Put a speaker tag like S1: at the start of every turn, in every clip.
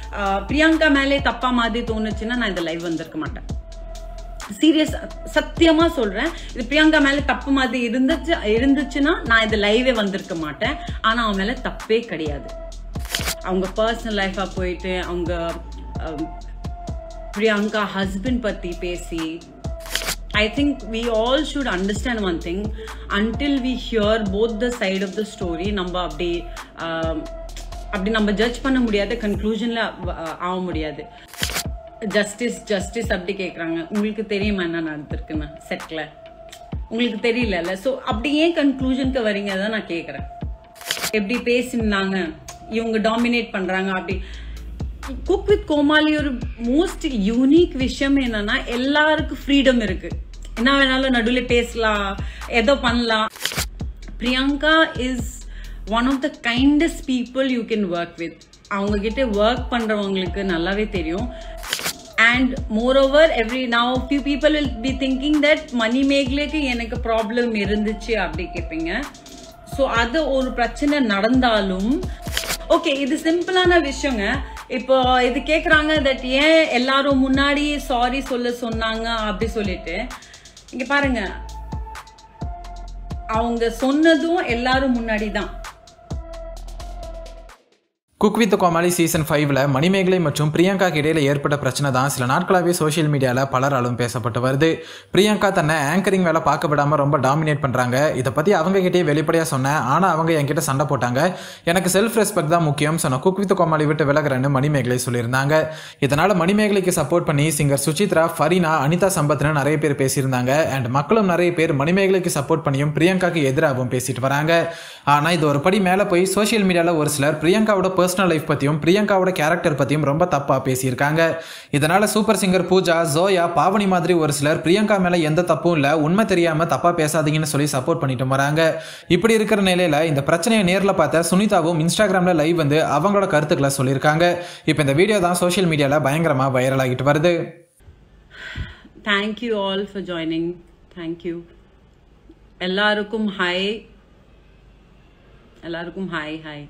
S1: ஆஹ், பிரியங்கா மேலே தப்பா மாதிரி தோணுச்சுன்னா நான் இந்த லைவ் வந்திருக்க மாட்டேன் சீரியஸ் சத்தியமா சொல்றேன் இது பிரியங்கா மேல தப்பு மாதிரி இருந்துச்சு இருந்துச்சுன்னா நான் இந்த லைவே வந்திருக்க மாட்டேன் ஆனா அவன் மேல தப்பே கிடையாது அவங்க பர்சனல் லைஃபா போயிட்டு அவங்க அம், பிரியங்கா ஹஸ்பண்ட் பத்தி பேசி I think we all should understand one thing until we hear both the side of the story நம்ம அப்படி ஆம், அப்படி நம்ம ஜட்ஜ் பண்ண முடியாது கன்க்ளூஷன்ல ஆக முடியாது ஜஸ்டிஸ் ஜஸ்டிஸ் அப்படி கேட்குறாங்க உங்களுக்கு தெரியுமா என்ன நடந்திருக்குன்னு செட்டில் உங்களுக்கு தெரியலல்ல ஸோ அப்படி ஏன் கன்க்ளூஷனுக்கு வரீங்க தான் நான் கேட்குறேன் எப்படி பேசினாங்க இவங்க டாமினேட் பண்றாங்க அப்படி குக் வித் கோமாளி ஒரு மோஸ்ட் யூனிக் விஷயம் என்னன்னா எல்லாருக்கும் ஃப்ரீடம் இருக்கு என்ன வேணாலும் நடுவில் பேசலாம் ஏதோ பண்ணலாம் Priyanka is one of the kindest people you can work with அவங்க கிட்ட ஒர்க் பண்றவங்களுக்கு நல்லாவே தெரியும் and moreover every now few people will be thinking that மணி மேகலைக்கு எனக்கு ப்ராப்ளம் இருந்துச்சு அப்படி கேட்பீங்க ஸோ அது ஒரு பிரச்சனை நடந்தாலும் ஓகே இது சிம்பிளான விஷயங்க இப்போ இது கேக்குறாங்க தட் ஏன் எல்லாரும் முன்னாடி சாரி சொல்ல சொன்னாங்க அப்படி சொல்லிட்டு இங்க பாருங்க அவங்க சொன்னதும் எல்லாரும் முன்னாடி தான்
S2: குக் வித் கோமாளி சீசன் ஃபைவ்ல மணிமேகலை மற்றும் பிரியங்காக்கு இடையில ஏற்பட்ட பிரச்சனை தான் சில நாட்களாகவே சோஷியல் மீடியாவில் பலராலும் பேசப்பட்டு வருது பிரியங்கா தன்னை ஆங்கரிங் வேலை பார்க்க விடாம ரொம்ப டாமினேட் பண்றாங்க இதை பத்தி அவங்க கிட்டே வெளிப்படையாக சொன்னேன் ஆனா அவங்க என்கிட்ட சண்டை போட்டாங்க எனக்கு செல்ஃப் ரெஸ்பெக்ட் தான் முக்கியம் சொன்ன குக் வித் கோமாளி விட்டு விலகிறேன்னு மணிமேகலை சொல்லியிருந்தாங்க இதனால மணிமேகலைக்கு சப்போர்ட் பண்ணி சிங்கர் சுசித்ரா ஃபரீனா அனிதா சம்பத்னு நிறைய பேர் பேசியிருந்தாங்க அண்ட் மக்களும் நிறைய பேர் மணிமேகலைக்கு சப்போர்ட் பண்ணியும் பிரியங்காக்கு எதிராகவும் பேசிட்டு வராங்க ஆனா இது ஒரு படி மேல போய் சோஷியல் மீடியால ஒரு சிலர் பிரியங்காவோட பர்சனல் லைஃப் பத்தியும் பிரியங்காவோட கேரக்டர் பத்தியும் ரொம்ப தப்பா பேசியிருக்காங்க இதனால சூப்பர் சிங்கர் பூஜா ஜோயா பாவனி மாதிரி ஒரு சிலர் பிரியங்கா மேல எந்த தப்பும் இல்ல உண்மை தெரியாம தப்பா பேசாதீங்கன்னு சொல்லி சப்போர்ட் பண்ணிட்டு வராங்க இப்படி இருக்கிற நிலையில இந்த பிரச்சனையை நேர்ல பார்த்த சுனிதாவும் இன்ஸ்டாகிராம்ல லைவ் வந்து அவங்களோட கருத்துக்களை சொல்லியிருக்காங்க இப்போ இந்த வீடியோ தான் சோஷியல் மீடியால பயங்கரமா வைரல் ஆகிட்டு வருது
S1: thank you all for joining thank you எல்லாருக்கும் ஹாய் எல்லாருக்கும் ஹாய் ஹாய்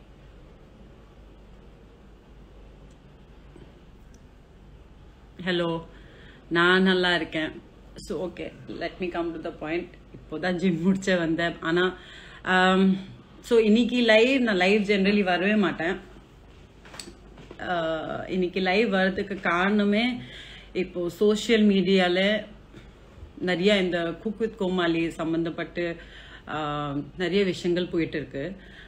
S1: ஹலோ நான் நல்லா இருக்கேன் so okay let me come to the point இப்போதான் ஜிம் முடிச்ச வந்தேன் ஆனால் ஸோ இன்னைக்கு லைவ் நான் லைவ் ஜென்ரலி வரவே மாட்டேன் ஆஹ் இன்னைக்கு லைவ் வர்றதுக்கு காரணமே இப்போ சோஷியல் மீடியால நிறைய இந்த குக் வித் கோமாளி சம்பந்தப்பட்டு ஆஹ் நிறைய விஷயங்கள் போயிட்டு இருக்கு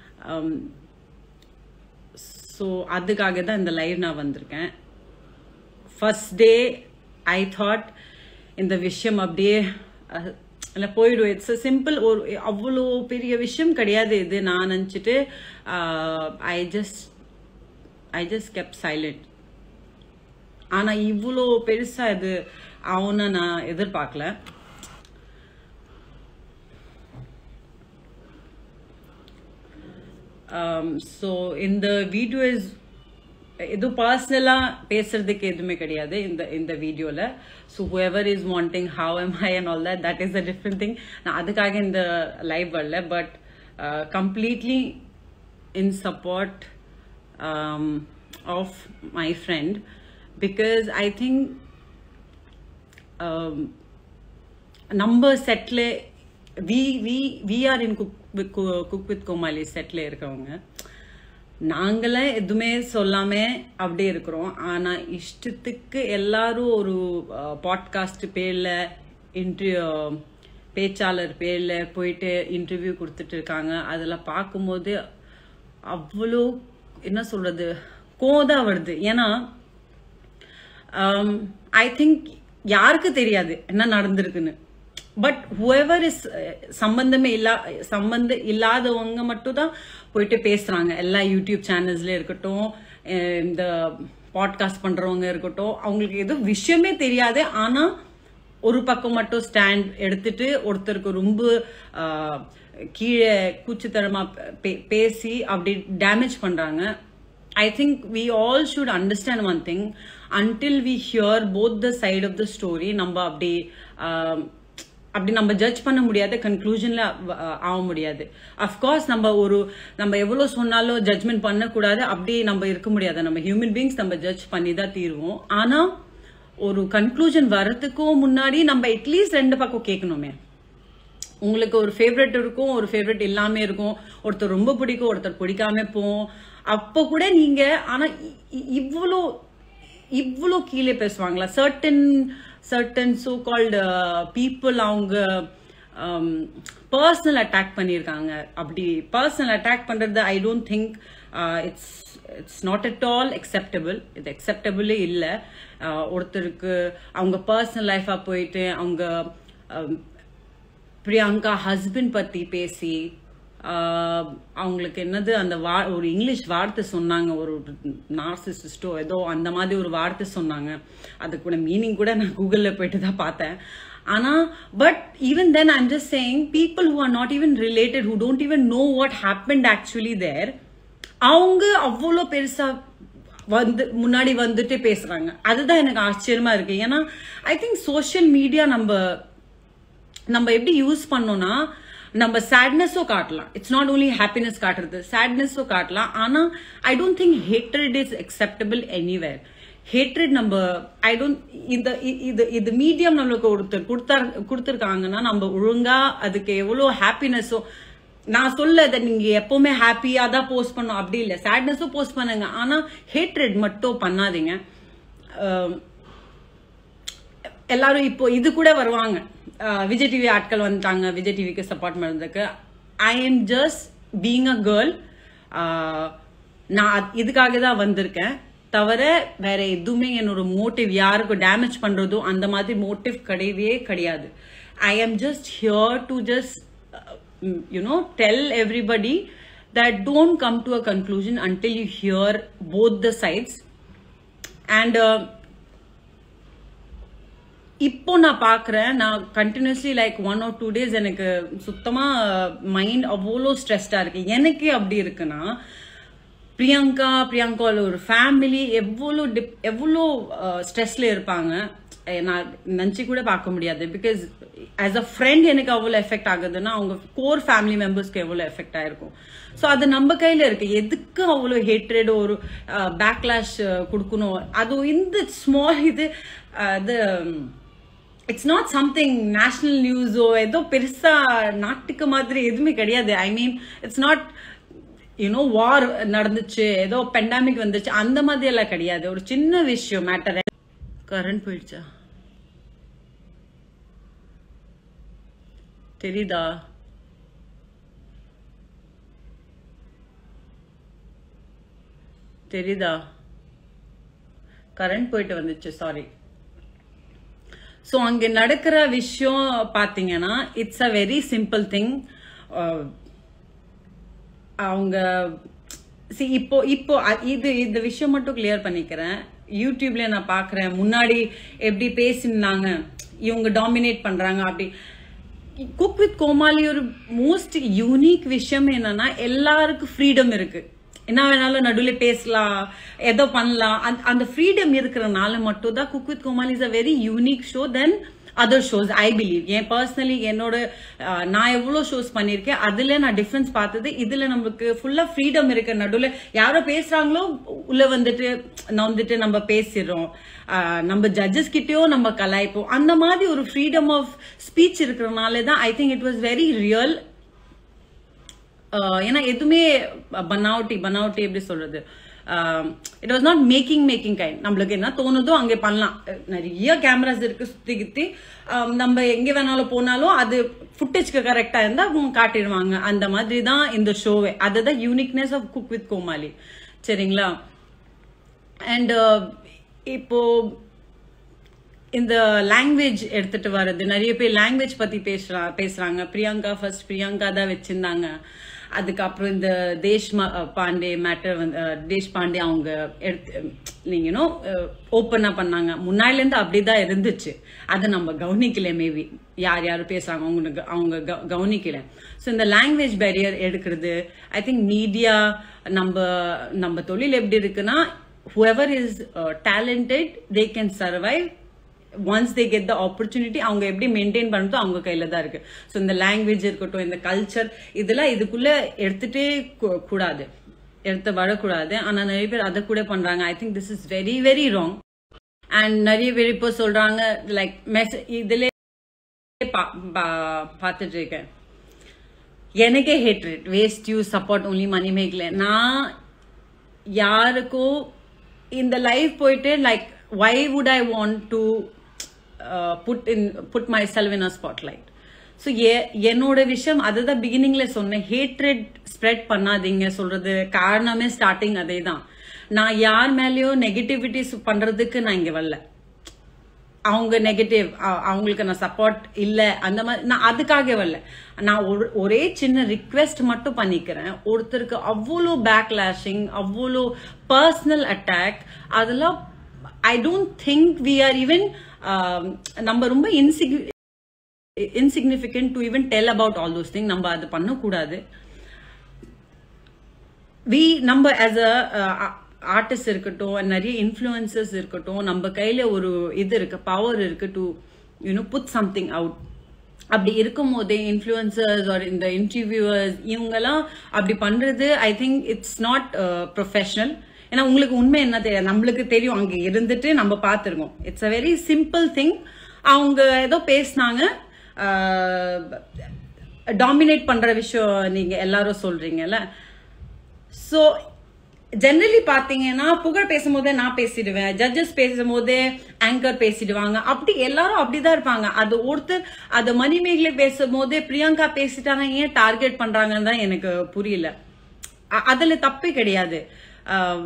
S1: ஸோ அதுக்காக தான் இந்த லைவ் நான் வந்திருக்கேன் ஃபர்ஸ்ட் டே ஐ தாட் இந்த விஷயம் அப்படியே அஹ், இல்ல போயிடும் இட்ஸ் சிம்பிள் ஒரு அவ்வளோ பெரிய விஷயம் கிடையாது இது நான் நினச்சிட்டு I just I just kept silent ஆனா இவ்வளோ பெருசா இது ஆகும்னு நான் எதிர்பார்க்கல ஸோ இந்த வீடியோ இஸ் எதுவும் பர்சனலாக பேசுறதுக்கு எதுவுமே கிடையாது இந்த இந்த வீடியோவில் so whoever is wanting how am I and all that that is a different thing நான் அதுக்காக இந்த லைவ் வரல but completely in support of my friend because I think நம்ம செட்டில் we we we are in cook with cook with Comali செட்டில் இருக்கிறவங்க நாங்களே எதுவுமே சொல்லாம அப்படியே இருக்கிறோம் ஆனா இஷ்டத்துக்கு எல்லாரும் ஒரு பாட்காஸ்ட் பேர்ல இன்டர்வியூ பேச்சாளர் பேர்ல போயிட்டு இன்டர்வியூ கொடுத்துட்டு இருக்காங்க அதெல்லாம் பார்க்கும்போது அவ்வளோ என்ன சொல்றது கோதா வருது ஏன்னா ஐ திங்க் யாருக்கு தெரியாது என்ன நடந்திருக்குன்னு பட் ஹூஎவர் இஸ் சம்பந்தமே இல்லா சம்பந்தம் இல்லாதவங்க மட்டும் தான் போயிட்டு பேசுறாங்க எல்லா யூடியூப் சேனல்ஸ்ல இருக்கட்டும் அஹ் இந்த பாட்காஸ்ட் பண்றவங்க இருக்கட்டும் அவங்களுக்கு எதுவும் விஷயமே தெரியாது ஆனா ஒரு பக்கம் மட்டும் ஸ்டாண்ட் எடுத்துட்டு ஒருத்தருக்கு ரொம்ப ஆஹ், கீழே கூச்சுத்தனமா பே- பேசி அப்படி டேமேஜ் பண்றாங்க I think we all should understand one thing until we hear both the side of the story நம்ம அப்படி ஆம், அப்படி நம்ம ஜட்ஜ் பண்ண முடியாது கன்க்ளூஷன்ல ஆக முடியாது அஃப்கோர்ஸ் நம்ம ஒரு நம்ம எவ்வளவு சொன்னாலும் ஜட்ஜ்மெண்ட் பண்ணக்கூடாது அப்படி நம்ம இருக்க முடியாது நம்ம ஹியூமன் பீங்ஸ் நம்ம ஜட்ஜ் பண்ணி தான் தீருவோம் ஆனா ஒரு கன்க்ளூஷன் வர்றதுக்கும் முன்னாடி நம்ம அட்லீஸ்ட் ரெண்டு பக்கம் கேட்கணுமே உங்களுக்கு ஒரு ஃபேவரட் இருக்கும் ஒரு ஃபேவரட் இல்லாம இருக்கும் ஒருத்தர் ரொம்ப பிடிக்கும் ஒருத்தர் பிடிக்காம போகும் அப்போ கூட நீங்க ஆனா இ- இ- இவ்வளோ இவ்வளோ கீழே பேசுவாங்களா certain certain so called people அவங்க பர்சனல் அட்டாக் பண்ணியிருக்காங்க அப்படி பர்சனல் அட்டாக் பண்றது I don't think it's it's not at all acceptable இது அக்செப்டபிளே இல்லை ஒருத்தருக்கு அவங்க பர்சனல் லைஃபா போயிட்டு அவங்க um, பிரியங்கா ஹஸ்பண்ட் பத்தி பேசி ஆஹ், அவங்களுக்கு என்னது அந்த வா ஒரு இங்கிலீஷ் வார்த்தை சொன்னாங்க ஒரு நார்சிசிஸ்டோ ஏதோ அந்த மாதிரி ஒரு வார்த்தை சொன்னாங்க அது கூட மீனிங் கூட நான் கூகுளில் போயிட்டு தான் பார்த்தேன் ஆனா but even then I'm just saying people who are not even related who don't even know what happened actually there அவங்க அவ்வளோ பெருசா வந்து முன்னாடி வந்துட்டு பேசுறாங்க அதுதான் எனக்கு ஆச்சரியமா இருக்கு ஏன்னா ஐ திங்க் சோஷியல் மீடியா நம்ம நம்ம எப்படி யூஸ் பண்ணோம்னா நம்ம சேட்னஸோ காட்டலாம் இட்ஸ் நாட் ஓன்லி ஹாப்பினஸ் காட்டுறது சேட்னஸோ காட்டலாம் ஆனா I don't think hatred is acceptable anywhere hatred நம்ம ஐ டோன்ட் இந்த இ- இது இது மீடியம் நம்மளுக்கு ஒருத்தர் கொடுத்தா கொடுத்துருக்காங்கன்னா நம்ம ஒழுங்கா அதுக்கு எவ்வளோ ஹாப்பினஸோ நான் சொல்ல அதை நீங்க எப்பவுமே ஹாப்பியா தான் போஸ்ட் பண்ணும் அப்படி இல்லை சேட்னஸும் போஸ்ட் பண்ணுங்க ஆனா ஹேட்ரட் மட்டும் பண்ணாதீங்க அஹ் எல்லாரும் இப்போ இது கூட வருவாங்க அஹ் விஜய் டிவி ஆட்கள் வந்துட்டாங்க விஜய் டிவிக்கு சப்போர்ட் பண்ணுறதுக்கு I am just being a girl நான் அது- இதுக்காக தான் வந்திருக்கேன் தவிர வேற எதுவுமே என்னோட மோட்டிவ் யாருக்கும் டேமேஜ் பண்றதோ அந்த மாதிரி மோட்டிவ் கிடையவே கிடையாது I am just here to just you know tell everybody that don't come to a conclusion until you hear both the sides and uh, இப்போ நான் பார்க்குறேன் நான் continuously like one or two days எனக்கு சுத்தமாக மைண்ட் அவ்வளோ ஸ்ட்ரெஸ்டாக இருக்கு எனக்கு அப்படி இருக்குன்னா பிரியங்கா பிரியங்காவில் ஒரு ஃபேமிலி எவ்வளோ டிப் எவ்வளோ ஸ்ட்ரெஸ்ல இருப்பாங்க அஹ் நான் நினச்சி கூட பார்க்க முடியாது பிகாஸ் ஆஸ் அ ஃப்ரெண்ட் எனக்கு அவ்வளோ எஃபெக்ட் ஆகுதுன்னா அவங்க கோர் ஃபேமிலி மெம்பர்ஸ்க்கு எவ்வளோ எஃபெக்ட் ஆயிருக்கும் ஸோ அது நம்ம கையில் இருக்கு எதுக்கு அவ்வளோ ஹேட்ரட் ஒரு பேக்லாஷ் கொடுக்கணும் அது இந்த ஸ்மால் இது அஹ், இது இட்ஸ் நாட் சம்திங் நேஷனல் நியூஸோ ஏதோ பெருசா நாட்டுக்கு மாதிரி எதுவுமே கிடையாது I mean it's not you know war நடந்துச்சு ஏதோ பெண்டாமிக் வந்துச்சு அந்த மாதிரி எல்லாம் கிடையாது ஒரு சின்ன விஷயம் மேட்டர் கரண்ட் போயிடுச்சா தெரியுதா தெரியுதா கரண்ட் போயிட்டு வந்துச்சு சாரி ஸோ அங்கே நடக்கிற விஷயம் பார்த்தீங்கன்னா it's a very simple thing அவங்க see இப்போ இப்போ அ- இது இந்த விஷயம் மட்டும் கிளியர் பண்ணிக்கிறேன் யூடியூப்ல நான் பார்க்குறேன் முன்னாடி எப்படி பேசினாங்க இவங்க டாமினேட் பண்றாங்க அப்படி குக் வித் கோமாளி ஒரு மோஸ்ட் யூனிக் விஷயம் என்னன்னா எல்லாருக்கும் ஃப்ரீடம் இருக்கு என்ன வேணாலும் நடுவில் பேசலாம் ஏதோ பண்ணலாம் அந்த- அந்த ஃப்ரீடம் இருக்கிறனால மட்டும் தான் cook with Comali is a very unique show then other shows I believe ஏன் பர்சனலி என்னோட அஹ், நான் எவ்வளோ ஷோஸ் பண்ணியிருக்கேன் அதுல நான் டிஃப்ரென்ஸ் பார்த்தது இதுல நமக்கு ஃபுல்லா ஃப்ரீடம் இருக்கு நடுவில் யாரோ பேசுறாங்களோ உள்ள வந்துட்டு நான் வந்துட்டு நம்ம பேசிடுறோம் அஹ், நம்ம ஜட்ஜஸ் கிட்டயும் நம்ம கலாய்ப்போம் அந்த மாதிரி ஒரு ஃப்ரீடம் ஆஃப் ஸ்பீச் இருக்கிறனால தான் I think it was very real ah ஏன்னா எதுவுமே பனாவட்டி பனாவட்டி எப்படி சொல்றது it was not making making kind நம்மளுக்கு என்ன தோணுதோ அங்கே பண்ணலாம் அஹ் நிறைய கேமராஸ் இருக்கு சுத்தி கித்தி ஆஹ் நம்ம எங்க வேணாலும் போனாலும் அது ஃபுட்டேஜ்க்கு கரெக்டா இருந்தா அவங்க காட்டிடுவாங்க அந்த மாதிரி தான் இந்த ஷோவே அதுதான் uniqueness of cook with Comali சரிங்களா அண்ட் இப்போ இந்த லாங்குவேஜ் எடுத்துட்டு வர்றது நிறைய பேர் லாங்குவேஜ் பத்தி பேசுறா பேசுறாங்க பிரியங்கா ஃபர்ஸ்ட் பிரியங்கா தான் வச்சிருந்தாங்க அதுக்கப்புறம் இந்த தேஷ் ம- பாண்டே மேட்டர் வந்து அஹ், தேஷ் பாண்டே அவங்க எடுத்து நீங்க ஓப்பனா பண்ணாங்க முன்னாடில இருந்து அப்படிதான் இருந்துச்சு அதை நம்ம கவனிக்கல மேபி யார் யார் பேசுறாங்க அவங்க அவங்க கவ- கவனிக்கல ஸோ இந்த லாங்குவேஜ் பேரியர் எடுக்கிறது ஐ திங்க் மீடியா நம்ம நம்ம தொழில் எப்படி இருக்குன்னா whoever is uh, talented they can survive once they get the opportunity அவங்க எப்படி மெயின்டைன் பண்ணுறதோ அவங்க கையில தான் இருக்கு ஸோ இந்த லாங்குவேஜ் இருக்கட்டும் இந்த கல்ச்சர் இதெல்லாம் இதுக்குள்ள எடுத்துட்டே கூ- கூடாது எடுத்து வரக்கூடாது ஆனா நிறைய பேர் அதை கூட பண்றாங்க I think this is very very wrong and நிறைய பேர் இப்போ சொல்றாங்க லைக் மெசேஜ் இதுல பா- பா- பார்த்துட்டு இருக்கேன் எனக்கே hatred waste you support only மணி மேக்ல நான் யாருக்கோ இந்த லைஃப் போயிட்டு like why would I want to put in put myself in a spotlight so என்னோட விஷயம் அதுதான் பிகினிங்ல சொன்னேன் ஹேட்ரட் ஸ்ப்ரெட் பண்ணாதீங்க சொல்றது காரணமே ஸ்டார்டிங் அதே தான் நான் யார் மேலேயோ நெகட்டிவிட்டிஸ் பண்றதுக்கு நான் இங்க வரல அவங்க நெகட்டிவ் அவங்களுக்கு நான் சப்போர்ட் இல்ல அந்த மாதிரி நான் அதுக்காக வரல நான் ஒரு- ஒரே சின்ன ரிக்வெஸ்ட் மட்டும் பண்ணிக்கிறேன் ஒருத்தருக்கு அவ்வளோ பேக்லாஷிங் அவ்வளோ பர்சனல் அட்டாக் அதெல்லாம் I don't think we are even நம்ம ரொம்ப இன்சிக் insignificant to even tell about all those thing நம்ம அது பண்ணக்கூடாது வி நம்ம ஆஸ் அ ஆர்டிஸ்ட் இருக்கட்டும் நிறைய இன்ஃப்ளூயன்சஸ் இருக்கட்டும் நம்ம கையில ஒரு இது இருக்கு பவர் இருக்கு to you know put something out அப்படி இருக்கும் போதே இன்ஃப்ளூயன்சர்ஸ் ஆர் இந்த இன்டர்வியூவர்ஸ் இவங்கெல்லாம் அப்படி பண்றது I think it's not professional ஏன்னா உங்களுக்கு உண்மை என்ன தெரியாது நம்மளுக்கு தெரியும் அங்க இருந்துட்டு நம்ம பார்த்துருக்கோம் it's a very simple thing அவங்க ஏதோ பேசினாங்க டாமினேட் பண்ற விஷயம் நீங்க எல்லாரும் சொல்றீங்கல்ல ஸோ ஜெனரலி பாத்தீங்கன்னா புகழ் பேசும்போதே நான் பேசிடுவேன் ஜட்ஜஸ் பேசும்போதே ஆங்கர் பேசிடுவாங்க அப்படி எல்லாரும் அப்படிதான் இருப்பாங்க அது ஒருத்தர் அது மணிமேகலை பேசும்போதே பிரியங்கா பேசிட்டாங்க ஏன் டார்கெட் பண்றாங்கன்னு தான் எனக்கு புரியல அ- அதுல தப்பே கிடையாது அஹ்,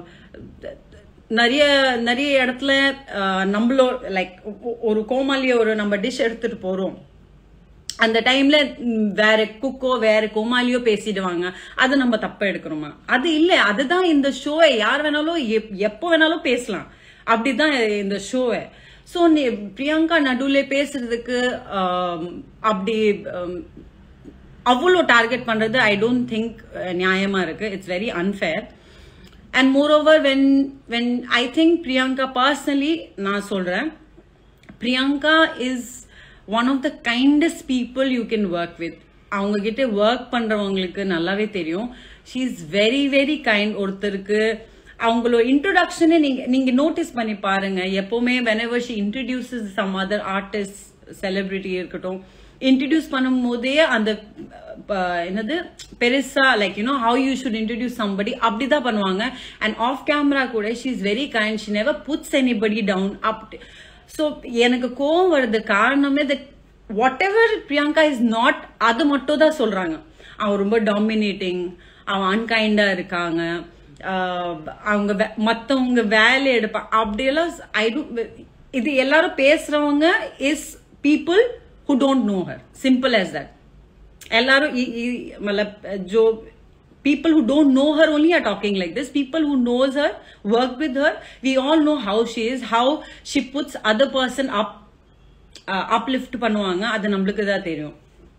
S1: நிறைய நிறைய இடத்துல அஹ், நம்மளோ லைக் ஒரு கோமாளிய ஒரு நம்ம டிஷ் எடுத்துட்டு போறோம் அந்த டைம்ல ம், வேற குக்கோ வேற கோமாளியோ பேசிடுவாங்க அது நம்ம தப்பா எடுக்கிறோமா அது இல்ல அதுதான் இந்த ஷோவை யார் வேணாலும் எப்- எப்போ வேணாலும் பேசலாம் அப்படிதான் இந்த ஷோவை ஸோ பிரியங்கா நடுவுல பேசுறதுக்கு ஆம், அப்படி ஆம், அவ்வளோ டார்கெட் பண்றது ஐ டோன்ட் திங்க் நியாயமா இருக்கு it's very unfair and moreover when when I think Priyanka personally நான் சொல்றேன் Priyanka is one of the kindest people you can work with அவங்க கிட்ட ஒர்க் பண்றவங்களுக்கு நல்லாவே தெரியும் she is very very kind ஒருத்தருக்கு அவங்களோட இன்ட்ரோடக்ஷனே நீங்க நீங்க நோட்டீஸ் பண்ணி பாருங்க எப்பவுமே whenever she introduces some other artist celebrity இருக்கட்டும் இன்ட்ரடியூஸ் பண்ணும் போதே அந்த அஹ், என்னது பெருசா like you know how you should introduce somebody அப்படிதான் பண்ணுவாங்க அண்ட் ஆஃப் கேமரா கூட she is very kind she never puts anybody down அப்படி ஸோ எனக்கு கோவம் வருது காரணமே that whatever Priyanka is not அது மட்டும் தான் சொல்றாங்க அவன் ரொம்ப டாமினேட்டிங் அவன் அன்கைண்டா இருக்காங்க ஆஹ் அவங்க வே- மத்தவங்க வேலை எடுப்பா அப்படியெல்லாம் ஐ டூ இது எல்லாரும் பேசுறவங்க is people who don't know her simple as that எல்லாரும் இ- இ- मतलब जो people who don't know her only are talking like this people who knows her work with her we all know how she is how she puts other person up uh, uplift பண்ணுவாங்க அது நம்மளுக்கு தான் தெரியும்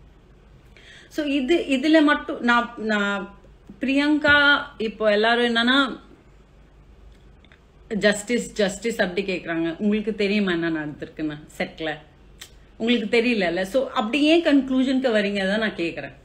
S1: so இது இதுல மட்டும் நான் நான் பிரியங்கா இப்போ எல்லாரும் என்னன்னா ஜஸ்டிஸ் ஜஸ்டிஸ் அப்படி கேக்குறாங்க உங்களுக்கு தெரியுமா என்ன நடந்திருக்குன்னு செட்ல உங்களுக்கு தெரியல ஸோ அப்படி ஏன் கன்க்ளூஷனுக்கு வரீங்க தான் நான் கேக்குறேன்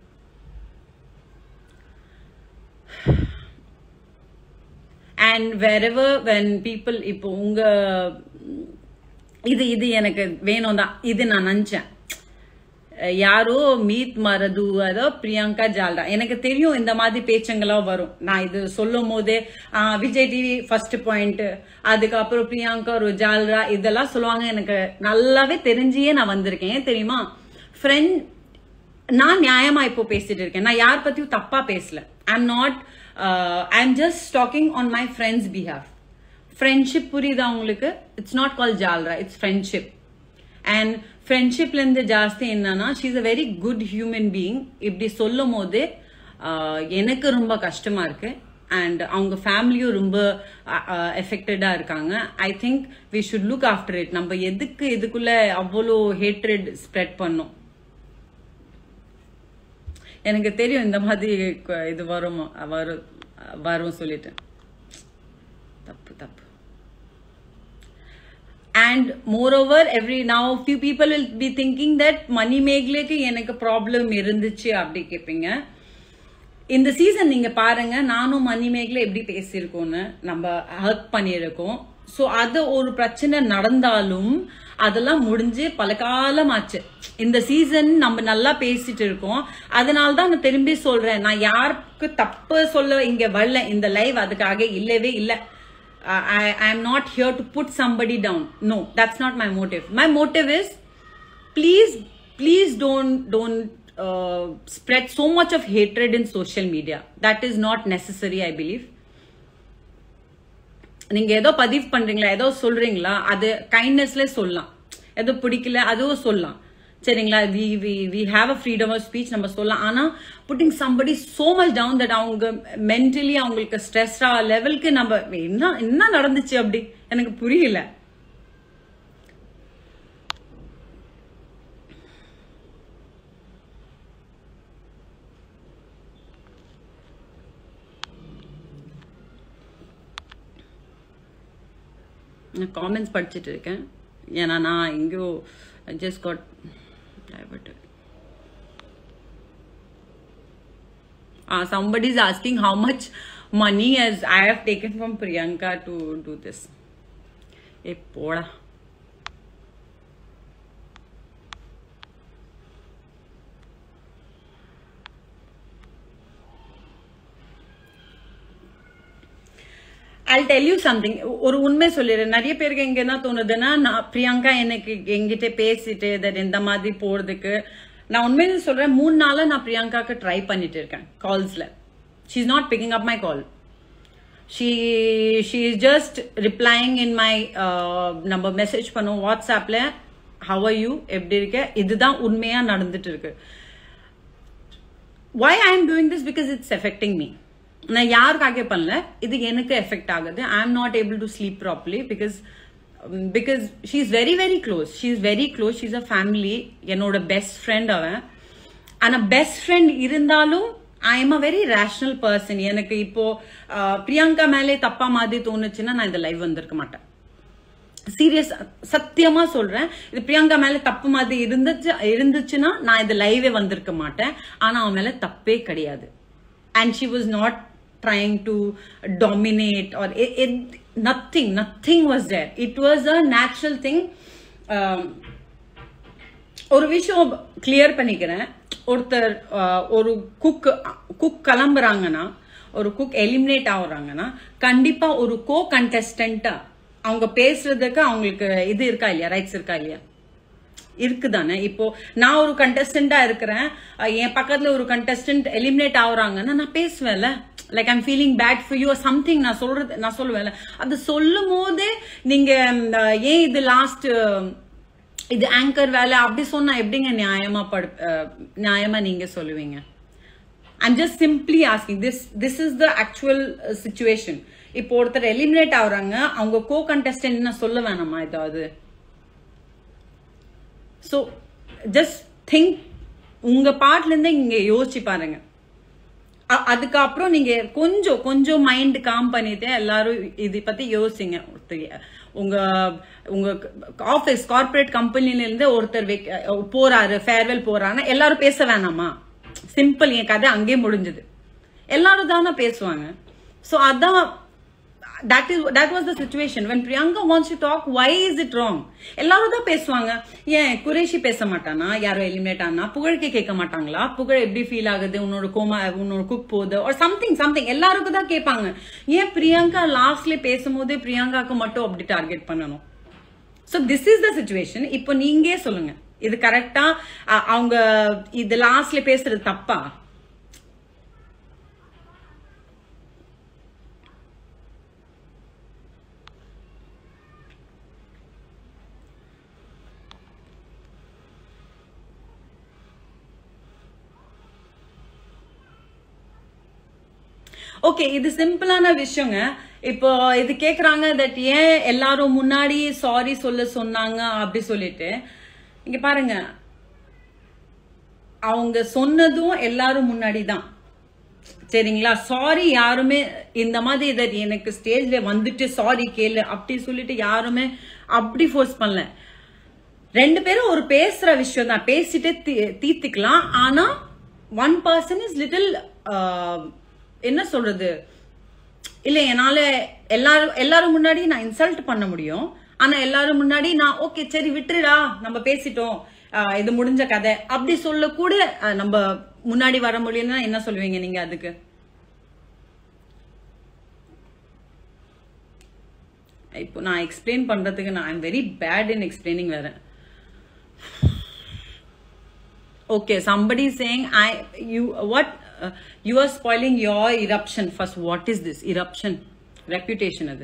S1: அண்ட் வெரெவர் வென் பீப்புள் இப்போ உங்க இது இது எனக்கு வேணும் தான் இது நான் நினைச்சேன் அஹ் யாரோ மீத் மரது அதோ பிரியங்கா ஜால்ரா எனக்கு தெரியும் இந்த மாதிரி பேச்சங்களாம் வரும் நான் இது சொல்லும் போதே ah, Vijay TV first point அதுக்கப்புறம் பிரியங்கா ஒரு ஜால்ரா இதெல்லாம் சொல்லுவாங்க எனக்கு நல்லாவே தெரிஞ்சியே நான் வந்திருக்கேன் ஏன் தெரியுமா ஃப்ரெண்ட் நான் நியாயமா இப்போ பேசிட்டு இருக்கேன் நான் யார் பத்தியும் தப்பா பேசல I am not I am just talking on my friends behave friendship புரியுதா உங்களுக்கு இட்ஸ் நாட் கால் ஜால்ரா இட்ஸ் ஃப்ரெண்ட்ஷிப் அண்ட் ஃப்ரெண்ட்ஷிப்ல இருந்து ஜாஸ்தி என்னன்னா she is a very good human being இப்படி சொல்லும் போது ஆஹ், எனக்கு ரொம்ப கஷ்டமா இருக்கு அண்ட் அவங்க ஃபேமிலியும் ரொம்ப எஃபெக்டடா இருக்காங்க I think we should look after it நம்ம எதுக்கு இதுக்குள்ள அவ்வளோ ஹேட்ரட் ஸ்ப்ரெட் பண்ணோம் எனக்கு தெரியும் இந்த மாதிரி க- இது வரும் வரும் வரும் சொல்லிட்டு தப்பு தப்பு and moreover every now few people will be thinking that மணி மேகலைக்கு எனக்கு ப்ராப்ளம் இருந்துச்சு அப்படி கேட்பீங்க இந்த சீசன் நீங்க பாருங்க நானும் மணிமேகலை எப்படி பேசியிருக்கோம்னு நம்ம ஹர்க் பண்ணியிருக்கோம் ஸோ அது ஒரு பிரச்சனை நடந்தாலும் அதெல்லாம் முடிஞ்சு பல காலம் ஆச்சு இந்த சீசன் நம்ம நல்லா பேசிட்டு இருக்கோம் அதனால தான் நான் திரும்பி சொல்றேன் நான் யாருக்கு தப்பு சொல்ல இங்க வரல இந்த லைவ் அதுக்காக இல்லவே இல்லை I am not here to put somebody down no that's not my motive my motive is please please don't don't uh, spread so much of hatred in social media that is not necessary i believe நீங்க ஏதோ பதிவு பண்றீங்களா ஏதோ சொல்றீங்களா அது கைண்ட்னஸ்ல சொல்லலாம் ஏதோ பிடிக்கல அதுவும் சொல்லலாம் சரிங்களா we we we have a freedom of speech நம்ம சொல்லலாம் ஆனா putting somebody so much down that அவங்க மென்டலி அவங்களுக்கு ஸ்ட்ரெஸ்ஸா லெவலுக்கு நம்ம என்ன என்ன நடந்துச்சு அப்படி எனக்கு புரியல நான் காமெண்ட்ஸ் படிச்சுட்டு இருக்கேன் ஏன்னா நான் எங்கேயோ just got diverted Uh, somebody is asking how much money has I have taken from Priyanka to do this. ஏ போடா I'll tell you something ஒரு உண்மை சொல்லிடுறேன் நிறைய பேருக்கு எங்க என்ன தோணுதுன்னா நான் பிரியங்கா எனக்கு எங்கிட்ட பேசிட்டு that இந்த மாதிரி போறதுக்கு நான் உண்மையில சொல்றேன் மூணு நாளா நான் பிரியங்காக்கு ட்ரை பண்ணிட்டு இருக்கேன் கால்ஸ்ல she is not picking up my call she she is just replying in my நம்ம மெசேஜ் பண்ணுவோம் வாட்ஸ்அப்ல ஹவ் ஆர் யூ எப்படி இருக்க இதுதான் உண்மையா நடந்துட்டு இருக்கு why i am doing this because it's affecting me நான் யாருக்காக பண்ணல இது எனக்கு எஃபெக்ட் ஆகுது I am not able to sleep properly because because she is very very close she is very close she is a family என்னோட best friend அவன் ஆனா best friend இருந்தாலும் I am a very rational person எனக்கு இப்போ அஹ், பிரியங்கா மேலே தப்பா மாதிரி தோணுச்சுன்னா நான் இந்த லைவ் வந்திருக்க மாட்டேன் சீரியஸ் சத்தியமா சொல்றேன் இது பிரியங்கா மேல தப்பு மாதிரி இருந்துச்சு இருந்துச்சுன்னா நான் இந்த லைவே வந்திருக்க மாட்டேன் ஆனா அவன் மேல தப்பே கிடையாது and she was not trying to dominate or nothing nothing was there it was a natural thing ஒரு விஷயம் கிளியர் பண்ணிக்கிறேன் ஒருத்தர் அஹ், ஒரு குக் குக் கிளம்புறாங்கன்னா ஒரு குக் எலிமினேட் ஆகுறாங்கன்னா கண்டிப்பா ஒரு கோ கண்டஸ்டன்ட்டா அவங்க பேசுறதுக்கு அவங்களுக்கு இது இருக்கா இல்லையா ரைட்ஸ் இருக்கா இல்லையா இருக்குதானே இப்போ நான் ஒரு கண்டஸ்டண்டா இருக்கிறேன் அஹ் என் பக்கத்துல ஒரு கண்டஸ்டன்ட் எலிமினேட் ஆகுறாங்கன்னா நான் பேசுவேன்ல like I'm feeling bad for you something நான் சொல்றது நான் சொல்லுவேன்ல அது சொல்லும் போதே நீங்க அஹ், ஏன் இது லாஸ்ட் இது ஆங்கர் வேலை அப்படி சொன்னா எப்படிங்க நியாயமா படு அஹ், நியாயமா நீங்க சொல்லுவீங்க I'm just simply asking this this is the actual situation இப்போ ஒருத்தர் எலிமினேட் ஆகுறாங்க அவங்க கோ கண்டஸ்டன்ட் என்ன சொல்ல வேணாமா ஏதாவது ஸோ ஜஸ்ட் திங்க் உங்க பார்ட்ல இருந்து இங்க யோசிச்சு பாருங்க அ- அதுக்கப்புறம் நீங்க கொஞ்சம் கொஞ்சம் மைண்ட் காம் பண்ணிட்டு எல்லாரும் இது பத்தி யோசிங்க ஒருத்தர் உங்க உங்க ஆபீஸ் கார்ப்பரேட் கம்பெனில இருந்து ஒருத்தர் வெக்- போறாரு ஃபேர்வெல் போறாருன்னா எல்லாரும் பேச வேணாமா சிம்பிள் என் கதை அங்கேயே முடிஞ்சது எல்லாரும் தானே பேசுவாங்க ஸோ அதான் that is that was the situation when priyanka wants to talk why is it wrong எல்லாரும் தான் பேசுவாங்க ஏன் குரேஷி பேச மாட்டானா யாரோ எலிமினேட் ஆனா புகழுக்கு கேட்க மாட்டாங்களா புகழ் எப்படி ஃபீல் ஆகுது உன்னோட கோமா உன்னோட குக் போகுது ஒரு சம்திங் சம்திங் எல்லாருக்கும் தான் கேட்பாங்க ஏன் பிரியங்கா லாஸ்ட்ல பேசும்போதே பிரியங்காக்கு மட்டும் அப்படி டார்கெட் பண்ணணும் so this is the situation இப்போ நீங்க சொல்லுங்க இது கரெக்டா அவங்க இது லாஸ்ட்ல பேசுறது தப்பா ஓகே இது சிம்பிளான விஷயங்க இப்போ இது கேக்குறாங்க தட் ஏன் எல்லாரும் முன்னாடி சாரி சொல்ல சொன்னாங்க அப்படி சொல்லிட்டு இங்க பாருங்க அவங்க சொன்னதும் எல்லாரும் முன்னாடி தான் சரிங்களா சாரி யாருமே இந்த மாதிரி இதை எனக்கு ஸ்டேஜ்ல வந்துட்டு சாரி கேளு அப்படி சொல்லிட்டு யாருமே அப்படி ஃபோர்ஸ் பண்ணல ரெண்டு பேரும் ஒரு பேசுற விஷயம் தான் பேசிட்டு தீ- தீர்த்துக்கலாம் ஆனா ஒன் பர்சன் இஸ் லிட்டில் என்ன சொல்றது இல்ல என்னால எல்லாரும் எல்லாரும் முன்னாடி நான் இன்சல்ட் பண்ண முடியும் ஆனா எல்லாரும் முன்னாடி நான் ஓகே சரி விட்டுருடா நம்ம பேசிட்டோம் ஆஹ் இது முடிஞ்ச கதை அப்படி சொல்ல கூட ஆஹ் நம்ம முன்னாடி வர முடியும்னா என்ன சொல்லுவீங்க நீங்க அதுக்கு இப்போ நான் எக்ஸ்பிளைன் பண்றதுக்கு நான் I'm very bad in explaining வேற okay somebody is saying i you what uh, you are spoiling your eruption first what is this eruption reputation அது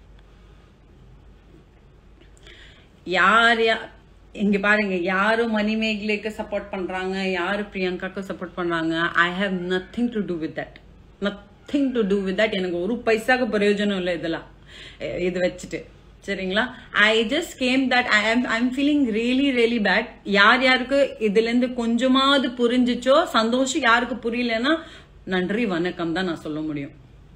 S1: யார் யா இங்க பாருங்க யாரு மணிமேகலைக்கு சப்போர்ட் பண்றாங்க யாரு பிரியங்காக்கு சப்போர்ட் பண்றாங்க I have nothing to do with that nothing to do with that எனக்கு ஒரு பைசாக்கு பிரயோஜனம் இல்லை இதெல்லாம் அஹ் இது வச்சுட்டு சரிங்களா I just came that I am I am feeling really really bad யார் யாருக்கு இதுல இருந்து கொஞ்சமாவது புரிஞ்சுச்சோ சந்தோஷம் யாருக்கு புரியலன்னா நன்றி வணக்கம் தான் நான் சொல்ல முடியும்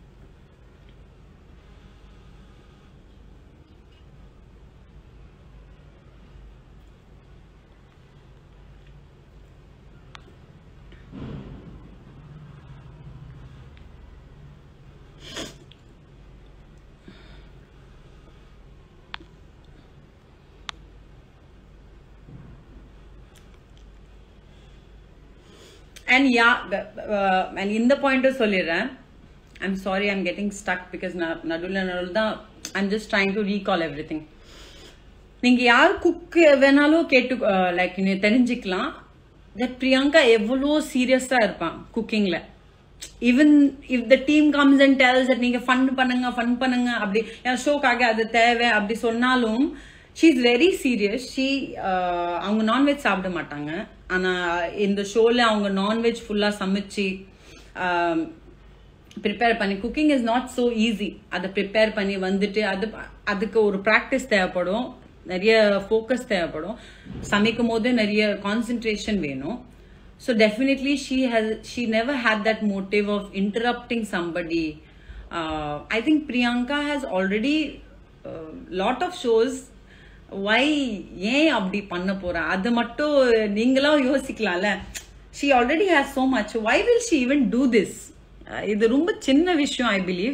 S1: அண்ட் யா அண்ட் இந்த பாயிண்ட்டும் சொல்லிடுறேன் I'm sorry I'm getting stuck because நான் நடுவில் நடுவில் தான் I'm just trying to recall everything நீங்க யார் குக் வேணாலும் கேட்டு லைக் நீ தெரிஞ்சுக்கலாம் தட் பிரியங்கா எவ்வளோ சீரியஸா இருப்பான் குக்கிங்ல even if the team comes and tells நீங்க ஃபன் பண்ணுங்க ஃபன் பண்ணுங்க அப்படி என் ஷோக்காக அது தேவை அப்படி சொன்னாலும் she is very serious she அவங்க நான்வெஜ் சாப்பிட மாட்டாங்க ஆனா இந்த ஷோல அவங்க நான்வெஜ் ஃபுல்லா சமைச்சு ப்ரிப்பேர் பண்ணி cooking is not so easy அதை ப்ரிப்பேர் பண்ணி வந்துட்டு அது அதுக்கு ஒரு ப்ராக்டிஸ் தேவைப்படும் நிறைய ஃபோக்கஸ் தேவைப்படும் சமைக்கும் போது நிறைய கான்சென்ட்ரேஷன் வேணும் so definitely she has she never had that motive of interrupting somebody I think Priyanka has already lot of shows why ஏன் அப்படி பண்ண போறா அது மட்டும் நீங்களும் யோசிக்கலாம்ல she already has so much why will she even do this இது ரொம்ப சின்ன விஷயம் ஐ பிலீவ்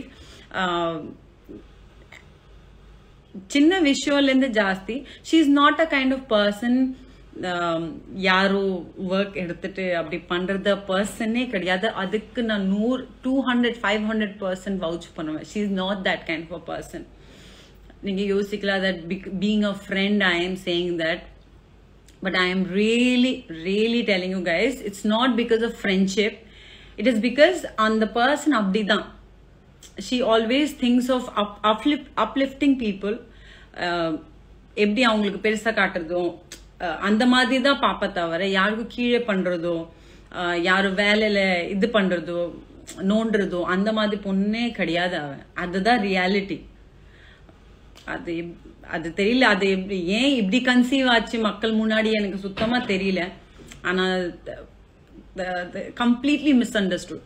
S1: சின்ன விஷயம்லேருந்து ஜாஸ்தி she is not a kind of person யாரோ ஒர்க் எடுத்துட்டு அப்படி பண்றத பர்சனே கிடையாது அதுக்கு நான் நூறு two hundred five hundred percent vouch பண்ணுவேன் she is not that kind of a person நீங்க யோசிக்கலாம் that being a friend I am saying that but I am really really telling you guys it's not because of friendship it is because அந்த person அப்படிதான் she always things of uplift uplifting people எப்படி அவங்களுக்கு பெருசா காட்டுறதோ அந்த மாதிரி தான் பாப்பா தவிர யாருக்கும் கீழே பண்றதோ யாரும் வேலையில இது பண்றதோ நோண்டுறதோ அந்த மாதிரி பொண்ணே கிடையாது அவன் அதுதான் ரியாலிட்டி அது அது தெரியல அது எப்படி ஏன் இப்படி கன்சீவ் ஆச்சு மக்கள் முன்னாடி எனக்கு சுத்தமா தெரியல ஆனா கம்ப்ளீட்லி மிஸ் அண்டர்ஸ்டுட்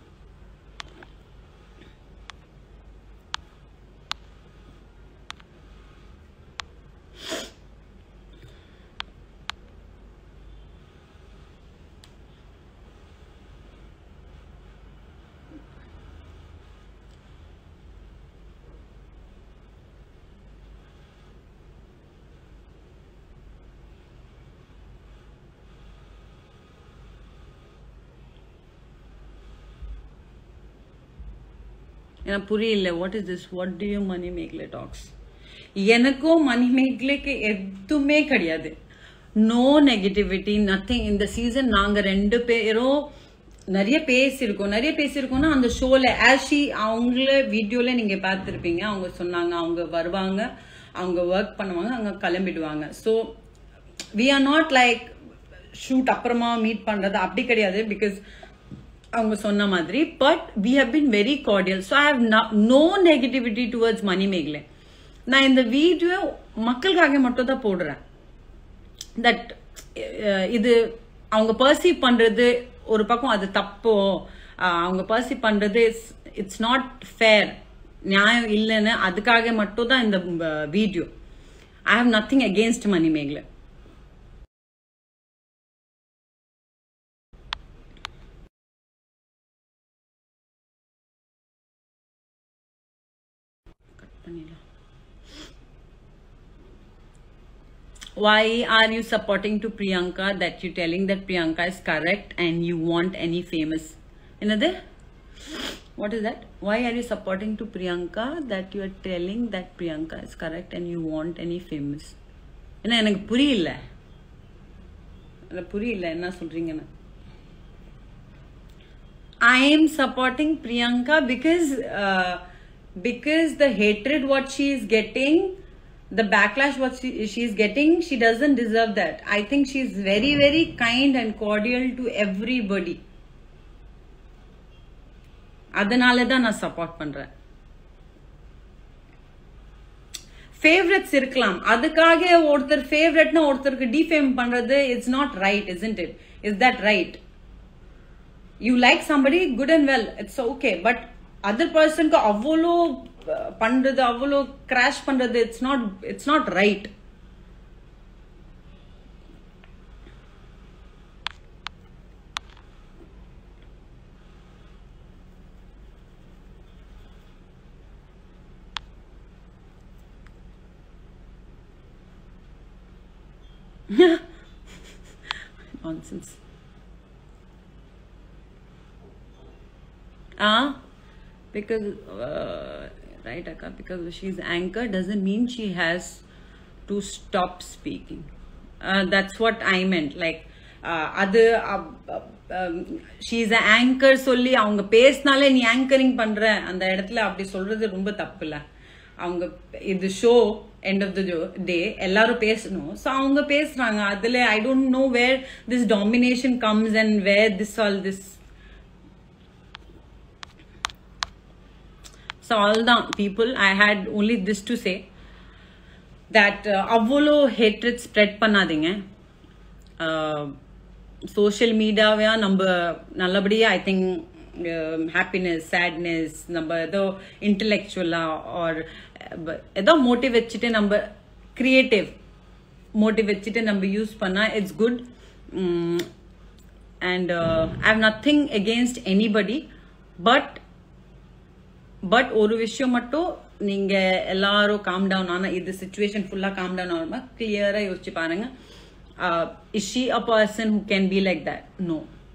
S1: எனக்கு புரியல what is this what do you Manimegalai talks எனக்கும் மணி மேக்லேக்கு எதுவுமே கிடையாது நோ நெகட்டிவிட்டி நத்திங் இந்த சீசன் நாங்க ரெண்டு பேரும் நிறைய பேசியிருக்கோம் நிறைய பேசியிருக்கோம்னா அந்த ஷோல ஆஷி அவங்கள வீடியோல நீங்க பார்த்துருப்பீங்க அவங்க சொன்னாங்க அவங்க வருவாங்க அவங்க ஒர்க் பண்ணுவாங்க அவங்க கிளம்பிடுவாங்க so we are not like shoot அப்புறமா மீட் பண்றது அப்படி கிடையாது பிகாஸ் அவங்க சொன்ன மாதிரி but we have been very cordial so I have no negativity towards Manimegalai நான் இந்த வீடியோ மக்களுக்காக மட்டும் தான் போடுறேன் தட் இது அவங்க பர்சீவ் பண்றது ஒரு பக்கம் அது தப்போ அவங்க பர்சி பண்றது இட்ஸ் நாட் ஃபேர் நியாயம் இல்லைன்னு அதுக்காக மட்டும் தான் இந்த video I have nothing against Manimegalai பண்ணிடலாம் why are you supporting to priyanka that you telling that priyanka is correct and you want any famous another what is that why are you supporting to priyanka that you are telling that priyanka is correct and you want any famous என்ன எனக்கு புரியல எனக்கு புரியல என்ன சொல்றீங்கன்னு I am supporting Priyanka because uh, because the hatred what she is getting, the backlash what she, she is getting, she doesn't deserve that. I think she is very very kind and cordial to everybody. அதனால தான் நான் support பண்றேன் favourites இருக்கலாம் அதுக்காக ஒருத்தர் ஃபேவரட்னா ஒருத்தருக்கு defame பண்றது it's not right isn't it is that right you like somebody good and well it's okay but other பர்சனுக்கு அவ்வளோ அஹ், பண்றது அவ்வளோ கிராஷ் பண்றது it's not it's not right nonsense Ah, because uh, right, Akka, because she's anchor doesn't mean she has to stop speaking. Uh, that's what I meant. Like, uh, அது she's anchor சொல்லி அவங்க பேசினாலே நீ anchoring பண்ற அந்த இடத்துல அப்படி சொல்றது ரொம்ப தப்பு இல்ல அவங்க இது show end of the day எல்லாரும் பேசணும் ஸோ அவங்க பேசுறாங்க அதுல I don't know where this domination comes and where this all this So all the people, I had only this to say that uh, அவ்வளோ hatred spread பண்ணாதீங்க social மீடியாவை நம்ம நல்லபடியாக ஐ திங்க் ஹாப்பினஸ் சேட்னஸ் நம்ம ஏதோ இன்டலெக்சுவலாக R ஏதோ motive வச்சுட்டு நம்ம கிரியேட்டிவ் மோட்டிவ் வச்சுட்டு நம்ம யூஸ் பண்ணால் it's good and I have nothing against anybody but but ஒரு விஷயம் மட்டும் நீங்க எல்லாரும் காம் டவுன் ஆனா இது சுச்சுவேஷன் ஃபுல்லா காம் டவுன் ஆகாம கிளியரா யோசிச்சு பாருங்க is she a person who can be like that no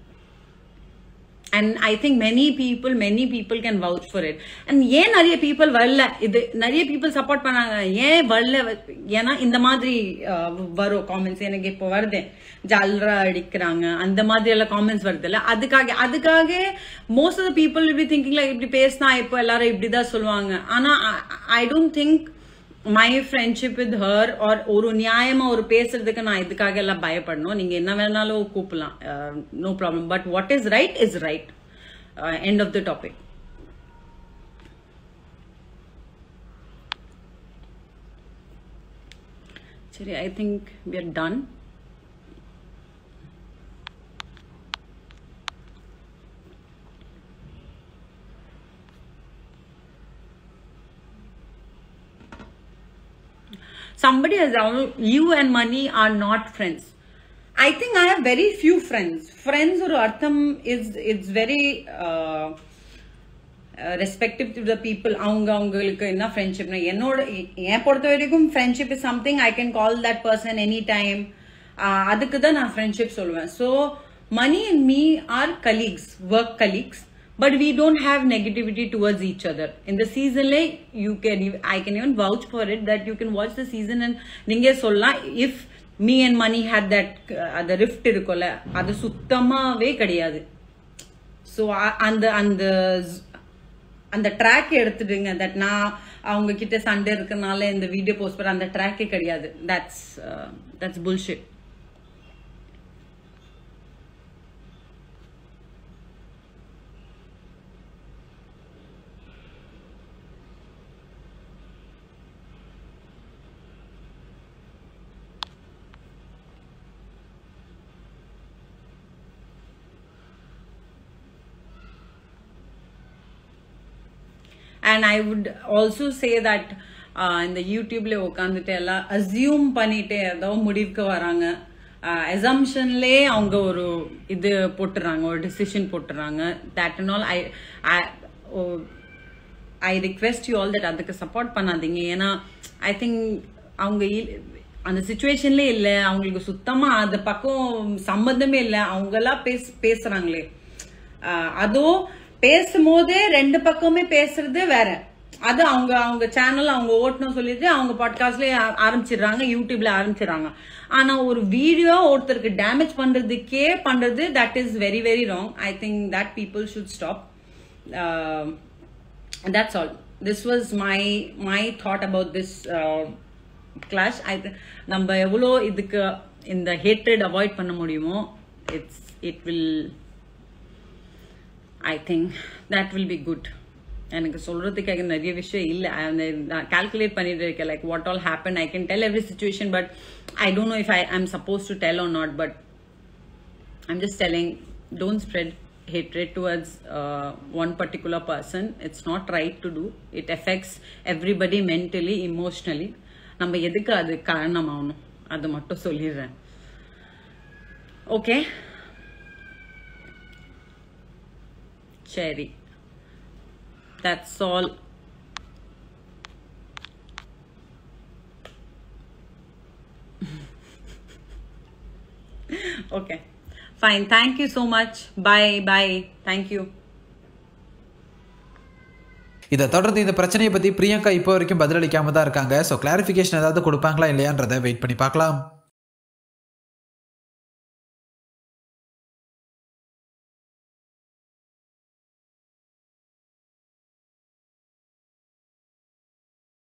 S1: and I think many people many people can vouch for it and ஏன் நிறைய பீப்புள் வரல இது நிறைய பீப்புள் சப்போர்ட் பண்ணாங்க ஏன் வரல ஏன்னா இந்த மாதிரி uh, வரும் காமெண்ட்ஸ் எனக்கு இப்போ வருது ஜல்ரா அடிக்கிறாங்க அந்த மாதிரி எல்லாம் காமெண்ட்ஸ் வருது இல்ல அதுக்காக அதுக்காக மோஸ்ட் ஆஃப் த பீப்புள் இப்படி திங்கிங்ல இப்படி பேசினா இப்போ எல்லாரும் இப்படிதான் சொல்லுவாங்க ஆனா I don't think my friendship with her or ஒரு நியாயமா ஒரு பேசுறதுக்கு நான் இதுக்காக எல்லாம் பயப்படணும் நீங்க என்ன வேணாலும் கூப்பிடலாம் no problem but what is right is right end of the topic சரி I think we are done somebody has down you and money are not friends i think i have very few friends friends or artham is it's very uh, respective to the people அவங்க அவங்களுக்கு என்ன ஃப்ரெண்ட்ஷிப்னா என்னோட என் பொறுத்த வரைக்கும் friendship is something I can call that person any time அதுக்கு தான் நான் ஃப்ரெண்ட்ஷிப் சொல்லுவேன் so Mani and me are colleagues work colleagues but we don't have negativity towards each other in the season like you can i can even vouch for it that you can watch the season and நீங்க சொல்லலாம் if me and money had that அந்த rift இருக்கும்ல அது சுத்தமாவே கிடையாது so அந்த அந்த அந்த ட்ராக் எடுத்துடுங்க தட் நான் அவங்க கிட்ட சண்டை இருக்கனால இந்த வீடியோ போஸ்ட் பண்ண அந்த ட்ராக்கே கிடையாது that's that's bullshit and I would also say that இந்த யூடியூப்ல உட்காந்துட்டு எல்லாம் அசியூம் பண்ணிட்டு ஏதோ முடிவுக்கு வராங்க எசம்ஷன்லே அவங்க ஒரு இது போட்டுறாங்க ஒரு டிசிஷன் போட்டுறாங்க that and all I I request you all that அதுக்கு சப்போர்ட் பண்ணாதீங்க ஏன்னா ஐ திங்க் அவங்க இல்- அந்த சுச்சுவேஷன்ல இல்ல அவங்களுக்கு சுத்தமா அது பக்கம் சம்பந்தமே இல்ல அவங்க எல்லாம் பேச பேசுறாங்களே ஆஹ் அதுவும் பேசும்போதே ரெண்டு பக்கமே பேசுறது வேற அது அவங்க அவங்க சேனல் அவங்க ஓட்டணும் சொல்லிட்டு அவங்க பாட்காஸ்ட்ல ஆரம்பிச்சிடுறாங்க யூடியூப்ல ஆரம்பிச்சிடுறாங்க ஆனா ஒரு வீடியோ ஒருத்தருக்கு டேமேஜ் பண்றதுக்கே பண்றது that is very very wrong I think that people should stop that's all this was my my thought about this uh, clash i th- நம்ம எவ்வளோ இதுக்கு இந்த ஹேட்ரட் அவாய்ட் பண்ண முடியுமோ it's it will I think that will be good எனக்கு சொல்றதுக்காக நிறைய விஷயம் இல்லை நான் கால்குலேட் பண்ணிட்டு இருக்கேன் like what all happen I can tell every situation but I don't know if I I'm supposed to tell or not but I'm just telling, don't spread hatred towards uh, one particular person. It's not right to do. It affects everybody mentally, emotionally. நம்ம எதுக்கு அது காரணமாகணும் அது மட்டும் சொல்லிடுறேன் okay சரி that's all okay fine thank you so much bye bye thank you
S2: இதை தொடர்ந்து இந்த பிரச்சனையை பற்றி பிரியங்கா இப்போ வரைக்கும் பதிலளிக்காம தான் இருக்காங்க ஸோ கிளாரிஃபிகேஷன் ஏதாவது கொடுப்பாங்களா இல்லையான்றதை வெயிட் பண்ணி பார்க்கலாம்